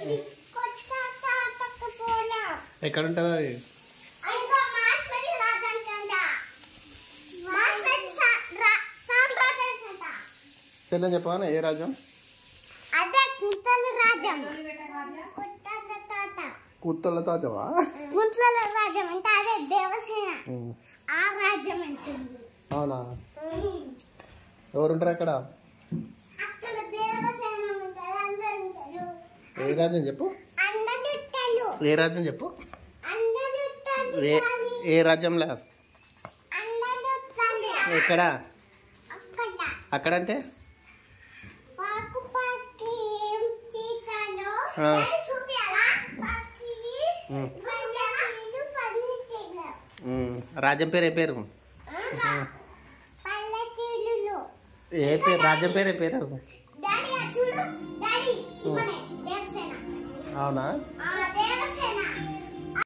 కొత్త తాతకు పోలా ఎక్కడ ఉంటుంది అది ఇంకా మార్ష్మెల్ రాజంట మార్ష్మెల్ సామ్రాజ్యంట చెల్లెని చెప్పాను ఏ రాజ్యం అదే కుంతల రాజ్యం కుంతల తాత కుత్తల తాజమా కుంతల రాజ్యం అంటే అదే దేవసేన ఆ రాజ్యం అంటుంది అవునా ఎవరుంటారు అక్కడ అక్కడ దేవసేన ఉంటారు అందరు ఉంటారు ఏ రాజ్యం చెప్పు అందరుట్టలు ఏ రాజ్యం చెప్పు అందరుట్టలు ఏ ఏ రాజ్యంలో అందరుట్టలు ఎక్కడ అక్కడ అక్కడంటే పాకు పాకి చీకలో ఆ. చూపియాలా పాకి ఉమ్. గొల్లలు పల్లెటూరు ఉమ్, రాజ్యం పేరు ఏ పేరు పల్లెటూరులో ఏ పేరు రాజ్యం పేరు ఏ పేరు డాడీ ఆ చూడు డాడీ ఇమ్మనే దేవసేన అవునా ఆ